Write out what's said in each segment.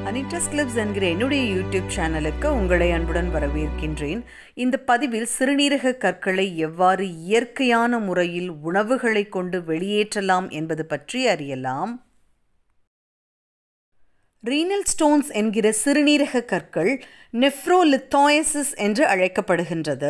அனிட்ரஸ் clips என்கிற என்னுடைய YouTube சேனலுக்கு உங்களை அன்புடன் வரவேற்கின்றேன் இந்த பதிவில் சிறுநீரக கற்களை எவ்வாறு இயற்கையான முறையில் உணவுகளை கொண்டு வெளியேற்றலாம் என்பது பற்றி அறியலாம் ரீனல் ஸ்டோன்ஸ் என்கிற சிறுநீரக கற்கள் நெஃப்ரோலித்தாயசிஸ் என்று அழைக்கப்படுகின்றது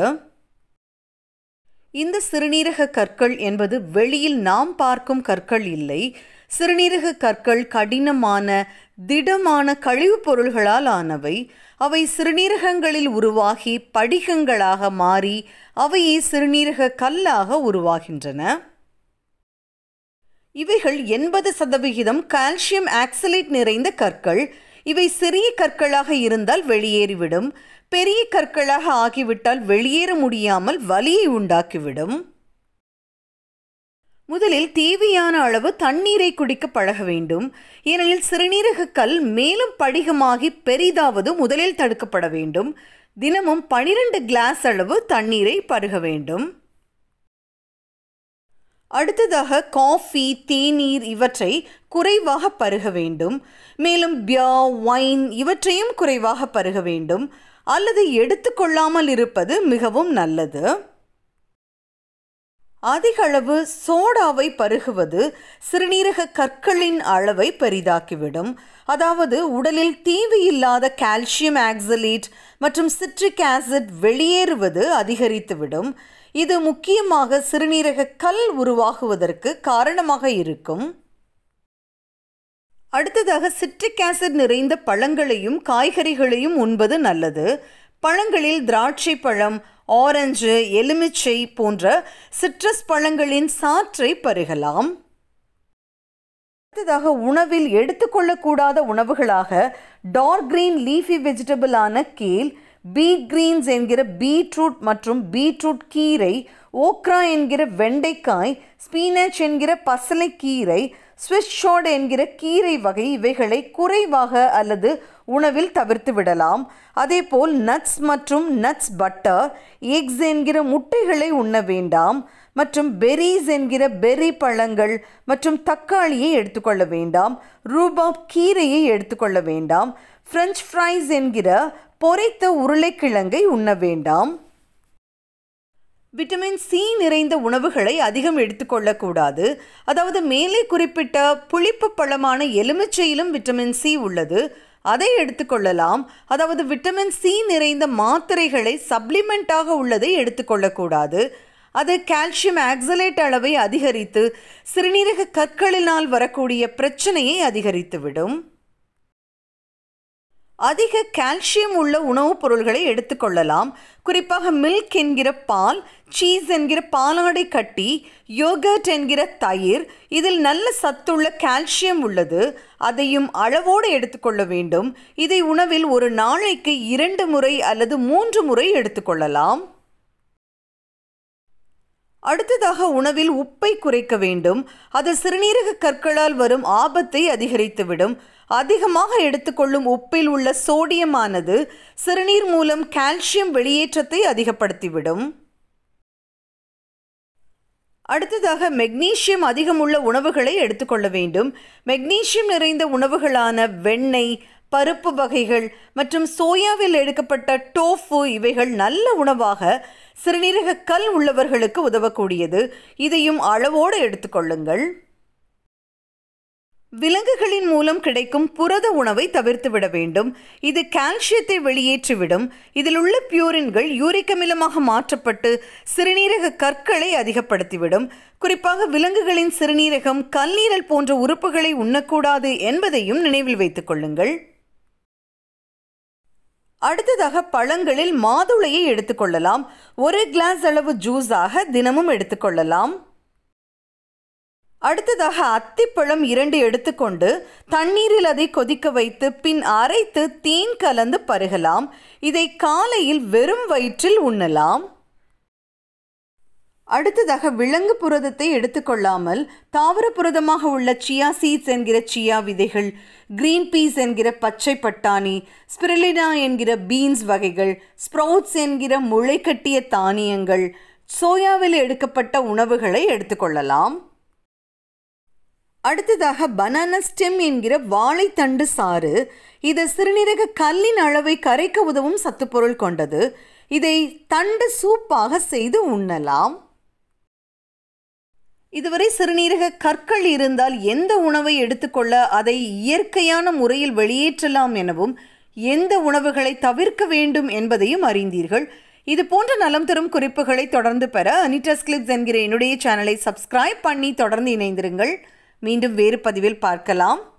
இந்த சிறுநீரக கற்கள் என்பது வெளியில் நாம் பார்க்கும் கற்கள் இல்லை சிறுநீரக கற்கள் கடினமான திடமான கழிவுப் பொருள்களால் ஆனவை அவை சிறுநீரகங்களில் உருவாகி படிகங்களாக மாறி அவையே சிறுநீரக கல்லாக உருவாகின்றன இவைகள் எண்பது சதவிகிதம் கால்சியம் ஆக்சலேட் நிறைந்த கற்கள் இவை சிறிய கற்களாக இருந்தால் வெளியேறிவிடும் பெரிய கற்களாக ஆகிவிட்டால் வெளியேற முடியாமல் வலியை உண்டாக்கிவிடும் முதலில் தேவையான அளவு தண்ணீரை குடிக்க பழக வேண்டும் ஏனெனில் சிறுநீரக கல் மேலும் படிகமாகி பெரிதாவது முதலில் தடுக்கப்பட வேண்டும் தினமும் பனிரெண்டு கிளாஸ் அளவு தண்ணீரை பருக வேண்டும் அடுத்ததாக காஃபி தேநீர் இவற்றை குறைவாக பருக வேண்டும் மேலும் பியா ஒயின் இவற்றையும் குறைவாக பருக வேண்டும் அல்லது எடுத்துக்கொள்ளாமல் இருப்பது மிகவும் நல்லது அதிக அளவு சோடாவை பருகுவது சிறுநீரக கற்களின் அளவை பெரிதாக்கிவிடும் அதாவது உடலில் தேவையில்லாத கால்சியம் ஆக்சலேட் மற்றும் சிட்ரிக் ஆசிட் வெளியேறுவது அதிகரித்துவிடும் இது முக்கியமாக சிறுநீரக கல் உருவாகுவதற்கு காரணமாக இருக்கும் அடுத்ததாக சிட்ரிக் ஆசிட் நிறைந்த பழங்களையும் காய்கறிகளையும் உண்பது நல்லது பழங்களில் திராட்சை பழம் ஆரஞ்சு எலுமிச்சை போன்ற சிட்ரஸ் பழங்களின் சாற்றை பருகலாம் அடுத்ததாக உணவில் எடுத்துக்கொள்ளக்கூடாத உணவுகளாக டார்க் கிரீன் லீஃபி வெஜிடபிளான கேல் பீட் கிரீன்ஸ் என்கிற பீட்ரூட் மற்றும் பீட்ரூட் கீரை ஓக்ரா என்கிற வெண்டைக்காய் ஸ்பீனச் என்கிற பசலைக்கீரை ஸ்விஸ் ஷாட் என்கிற கீரை வகை இவைகளை குறைவாக அல்லது உணவில் தவிர்த்து விடலாம் அதேபோல் நட்ஸ் மற்றும் நட்ஸ் பட்டர் எக்ஸ் என்கிற முட்டைகளை உண்ண வேண்டாம் மற்றும் பெரிஸ் என்கிற பெரி பழங்கள் மற்றும் தக்காளியை எடுத்துக்கொள்ள வேண்டாம் ரூபாப் கீரையை எடுத்துக்கொள்ள வேண்டாம் ஃப்ரெஞ்ச் ஃப்ரைஸ் என்கிற பொரைத்த உருளைக்கிழங்கை உண்ண வேண்டாம் விட்டமின் சி நிறைந்த உணவுகளை அதிகம் எடுத்துக்கொள்ளக்கூடாது அதாவது மேலே குறிப்பிட்ட புளிப்பு பழமான எலுமிச்சையிலும் விட்டமின் சி உள்ளது அதை எடுத்துக்கொள்ளலாம் அதாவது விட்டமின் சி நிறைந்த மாத்திரைகளை சப்ளிமெண்ட்டாக உள்ளதை எடுத்துக்கொள்ளக்கூடாது அது கால்சியம் ஆக்சலேட் அளவை அதிகரித்து சிறுநீரக கற்களினால் வரக்கூடிய பிரச்சனையை அதிகரித்துவிடும் அதிக கால்சியம் உள்ள உணவுப் பொருள்களை எடுத்துக்கொள்ளலாம் குறிப்பாக மில்க் என்கிற பால் சீஸ் என்கிற பாலாடை கட்டி யோகர்ட் என்கிற தயிர் இதில் நல்ல சத்துள்ள கால்சியம் உள்ளது அதையும் அளவோடு எடுத்துக்கொள்ள வேண்டும் இதை உணவில் ஒரு நாளைக்கு இரண்டு முறை அல்லது மூன்று முறை எடுத்துக்கொள்ளலாம் அடுத்ததாக உணவில் உப்பை குறைக்க வேண்டும் அது சிறுநீரக கற்களால் வரும் ஆபத்தை அதிகரித்துவிடும் அதிகமாக எடுத்துக்கொள்ளும் உப்பில் உள்ள சோடியமானது சிறுநீர் மூலம் கால்சியம் வெளியேற்றத்தை அதிகப்படுத்திவிடும் அடுத்ததாக மெக்னீசியம் அதிகமுள்ள உணவுகளை எடுத்துக்கொள்ள வேண்டும் மெக்னீசியம் நிறைந்த உணவுகளான வெண்ணெய் பருப்பு வகைகள் மற்றும் சோயாவில் எடுக்கப்பட்ட டோஃபு இவைகள் நல்ல உணவாக சிறுநீரக கல் உள்ளவர்களுக்கு உதவக்கூடியது இதையும் அளவோடு எடுத்துக்கொள்ளுங்கள் விலங்குகளின் மூலம் கிடைக்கும் புரத உணவை தவிர்த்து விட வேண்டும் இது கால்சியத்தை வெளியேற்றிவிடும் இதில் உள்ள பியூரின்கள் யூரிக் அமிலமாக மாற்றப்பட்டு சிறுநீரக கற்களை அதிகப்படுத்திவிடும் குறிப்பாக விலங்குகளின் சிறுநீரகம் கல்லீரல் போன்ற உறுப்புகளை உண்ணக்கூடாது என்பதையும் நினைவில் வைத்துக் கொள்ளுங்கள் அடுத்ததாக பழங்களில் மாதுளையை எடுத்துக்கொள்ளலாம் ஒரு கிளாஸ் அளவு ஜூஸாக தினமும் எடுத்துக்கொள்ளலாம் அடுத்ததாக அத்திப்பழம் இரண்டு எடுத்துக்கொண்டு தண்ணீரில் அதை கொதிக்க வைத்து பின் அரைத்து தேன் கலந்து பருகலாம் இதை காலையில் வெறும் வயிற்றில் உண்ணலாம் அடுத்ததாக விலங்கு புரதத்தை எடுத்துக்கொள்ளாமல் தாவர புரதமாக உள்ள சியா சீட்ஸ் என்கிற சியா விதைகள் கிரீன் பீஸ் என்கிற பச்சை பட்டாணி ஸ்பிரிலினா என்கிற பீன்ஸ் வகைகள் ஸ்ப்ரவுட்ஸ் என்கிற முளைக்கட்டிய தானியங்கள் சோயாவில் எடுக்கப்பட்ட உணவுகளை எடுத்துக்கொள்ளலாம் அடுத்ததாக பனானா ஸ்டெம் என்கிற வாழைத்தண்டு சாறு இது சிறுநீரக கல்லின் அளவை கரைக்க உதவும் சத்துப்பொருள் கொண்டது இதை தண்டு சூப்பாக செய்து உண்ணலாம் இதுவரை சிறுநீரக கற்கள் இருந்தால் எந்த உணவை எடுத்துக்கொள்ள அதை இயற்கையான முறையில் வெளியேற்றலாம் எனவும் எந்த உணவுகளை தவிர்க்க வேண்டும் என்பதையும் அறிந்தீர்கள் இது போன்ற நலம் தரும் குறிப்புகளை தொடர்ந்து பெற அனிட்டஸ் கிளிப்ஸ் என்கிற என்னுடைய சேனலை சப்ஸ்கிரைப் பண்ணி தொடர்ந்து இணைந்திருங்கள் மீண்டும் வேறு பதிவில் பார்க்கலாம்